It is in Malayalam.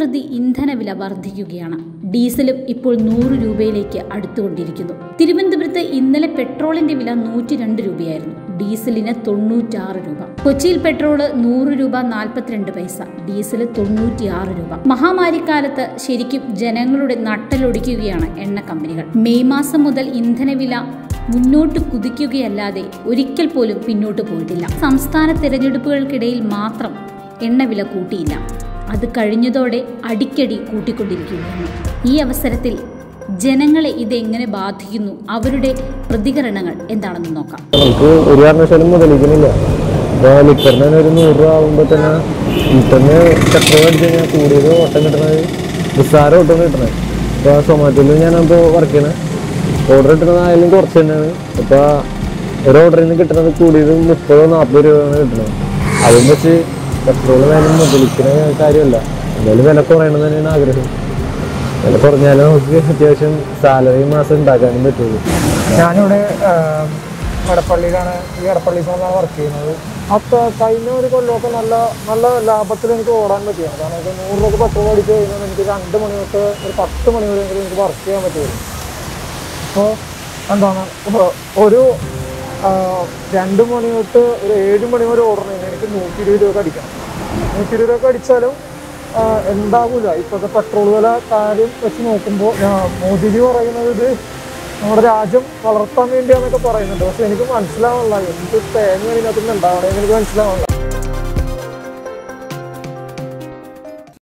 പ്രതി ഇന്ധനവില വർദ്ധിക്കുകയാണ് ഡീസലും ഇപ്പോൾ നൂറ് രൂപയിലേക്ക് അടുത്തുകൊണ്ടിരിക്കുന്നു തിരുവനന്തപുരത്ത് ഇന്നലെ പെട്രോളിന്റെ വില നൂറ്റി രണ്ട് രൂപയായിരുന്നു ഡീസലിന് തൊണ്ണൂറ്റാറ് രൂപ കൊച്ചിയിൽ പെട്രോള് നൂറ് രൂപ നാൽപ്പത്തിരണ്ട് പൈസ ഡീസൽ തൊണ്ണൂറ്റിയാറ് രൂപ മഹാമാരിക്കാലത്ത് ശരിക്കും ജനങ്ങളുടെ നട്ടലൊടിക്കുകയാണ് എണ്ണ കമ്പനികൾ മെയ് മാസം മുതൽ ഇന്ധനവില മുന്നോട്ട് കുതിക്കുകയല്ലാതെ ഒരിക്കൽ പോലും പിന്നോട്ട് പോയിട്ടില്ല സംസ്ഥാന തിരഞ്ഞെടുപ്പുകൾക്കിടയിൽ മാത്രം എണ്ണവില കൂട്ടിയില്ല അത് കഴിഞ്ഞതോടെ അടിക്കടി കൂട്ടിക്കൊണ്ടിരിക്കുകയാണ് ഈ അവസരത്തിൽ ജനങ്ങളെ ഇതെങ്ങനെ ബാധിക്കുന്നു അവരുടെ പ്രതികരണങ്ങൾ എന്താണെന്ന് നോക്കാം നമുക്ക് ഒരു കാരണവശാലും മുതലിക്കുന്നില്ല ഇപ്പോൾ ലിറ്ററിന് തന്നെ ഒരു നൂറ് രൂപ ആകുമ്പോൾ തന്നെ ലിറ്ററിന് പെട്രോൾ അടിച്ച് കഴിഞ്ഞാൽ കൂടിയത് ഓട്ടം കിട്ടണത് നിസ്സാര ഓട്ടം കിട്ടണത് ഇപ്പോൾ സൊമാറ്റോയിൽ ഞാനിപ്പോൾ വർക്ക് ചെയ്യണത് ഓർഡർ കിട്ടുന്നതായാലും കുറച്ച് തന്നെയാണ് ഇപ്പോൾ ഒരു ഓർഡറിൽ നിന്ന് കിട്ടുന്നത് കൂടിയത് മുപ്പതോ നാൽപ്പത് രൂപയാണ് കിട്ടുന്നത് അതും വെച്ച് പെട്രോൾ വേണം മുതലിക്കുന്ന കാര്യമല്ല എന്തായാലും വില പറയണം തന്നെയാണ് ആഗ്രഹം വില കുറഞ്ഞാലേ നമുക്ക് അത്യാവശ്യം സാലറി മാസം ഉണ്ടാക്കാനും പറ്റുള്ളൂ ഞാനിവിടെ ആം, എടപ്പള്ളിയിലാണ് ഈ എടപ്പള്ളി സോണിലാണ് വർക്ക് ചെയ്യുന്നത് അപ്പോൾ കഴിഞ്ഞ ഒരു കൊല്ലമൊക്കെ നല്ല നല്ല ലാഭത്തിൽ എനിക്ക് ഓടാൻ പറ്റിയാണ് കാരണം ഇപ്പോൾ നൂറ് രൂപ പെട്രോൾ അടിച്ച് കഴിഞ്ഞാൽ എനിക്ക് രണ്ട് മണി തൊട്ട് ഒരു പത്ത് മണി വരെയെങ്കിലും എനിക്ക് വർക്ക് ചെയ്യാൻ പറ്റുള്ളൂ അപ്പോൾ എന്താണ് ഇപ്പൊ ഒരു ആ, രണ്ട് മണി തൊട്ട് ഒരു ഏഴ് മണി വരെ ഓടണമെങ്കിൽ എനിക്ക് നൂറ്റി ഇരുപത് രൂപ അടിക്കണം നൂറ്റി ഇരുപത് രൂപ അടിച്ചാലും ആ, എന്താകൂല ഇപ്പോഴത്തെ പെട്രോൾ വില കാര്യം വെച്ച് നോക്കുമ്പോൾ മോദിജി പറയുന്നത് ഇത് നമ്മുടെ രാജ്യം വളർത്താൻ വേണ്ടിയാന്നൊക്കെ പറയുന്നുണ്ട് പക്ഷെ എനിക്ക് മനസ്സിലാവണില്ല എന്ത് തേങ്ങ ഇതിനകത്ത് നിന്ന് ഉണ്ടാവണേ എനിക്ക് മനസ്സിലാവണില്ല